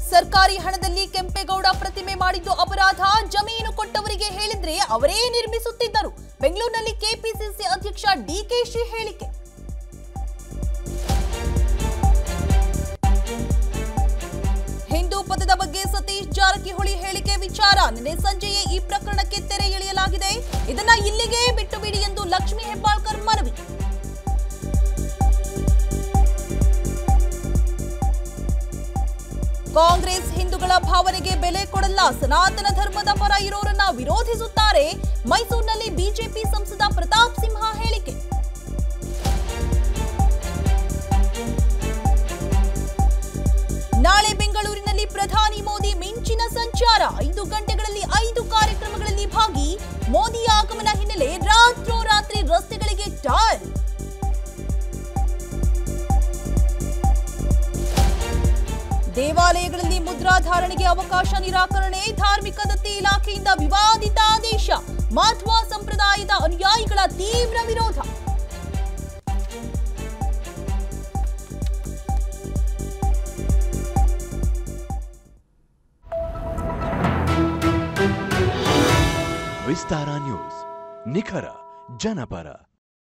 ಸರ್ಕಾರಿ ಹಣದಲ್ಲಿ ಕೆಂಪೇಗೌಡ ಪ್ರತಿಮೆ ಮಾಡಿದ್ದು ಅಪರಾಧ ಜಮೀನು ಕೊಟ್ಟವರಿಗೆ ಹೇಳಿದ್ರೆ ಅವರೇ ನಿರ್ಮಿಸುತ್ತಿದ್ದರು ಬೆಂಗಳೂರಿನಲ್ಲಿ ಕೆಪಿಸಿಸಿ ಅಧ್ಯಕ್ಷ ಡಿಕೆಶಿ ಹೇಳಿಕೆ ಹಿಂದೂ ಪದದ ಬಗ್ಗೆ ಸತೀಶ್ ಜಾರಕಿಹೊಳಿ ಹೇಳಿಕೆ ವಿಚಾರ ನಿನ್ನೆ ಸಂಜೆಯೇ ಈ ಪ್ರಕರಣಕ್ಕೆ ತೆರೆ ಎಳೆಯಲಾಗಿದೆ ಇದನ್ನ ಇಲ್ಲಿಗೆ ಬಿಟ್ಟು ಬಿಡಿ ಎಂದು ಲಕ್ಷ್ಮೀ ಹೆಬ್ಬಾಳ್ಕರ್ ಮನವಿ ಕಾಂಗ್ರೆಸ್ ಹಿಂದೂಗಳ ಭಾವನೆಗೆ ಬೆಲೆ ಕೊಡಲ್ಲ ಸನಾತನ ಧರ್ಮದ ಪರ ಇರೋರನ್ನ ವಿರೋಧಿಸುತ್ತಾರೆ ಮೈಸೂರಿನಲ್ಲಿ ಬಿಜೆಪಿ ಸಂಸದ ಪ್ರತಾಪ್ ಸಿಂಹ ಹೇಳಿಕೆ ನಾಳೆ ಬೆಂಗಳೂರಿನಲ್ಲಿ ಪ್ರಧಾನಿ ಮೋದಿ ಮಿಂಚಿನ ಸಂಚಾರ ಐದು ಗಂಟೆಗಳಲ್ಲಿ ಐದು ಕಾರ್ಯಕ್ರಮಗಳಲ್ಲಿ ಭಾಗಿ ಮೋದಿ ಆಗಮನ ಹಿನ್ನೆಲೆ ರಾತ್ರೋರಾತ್ರಿ ರಸ್ತೆಗಳಿಗೆ ಟಾರ್ ದೇವಾಲಯಗಳಲ್ಲಿ ಮುದ್ರಾಧಾರಣೆಗೆ ಅವಕಾಶ ನಿರಾಕರಣೆ ಧಾರ್ಮಿಕ ದತ್ತಿ ಇಲಾಖೆಯಿಂದ ವಿವಾದಿತ ಆದೇಶ ಮಾಧ್ವ ಸಂಪ್ರದಾಯದ ಅನುಯಾಯಿಗಳ ತೀವ್ರ ವಿರೋಧ ವಿಸ್ತಾರ ನ್ಯೂಸ್ ನಿಖರ ಜನಪರ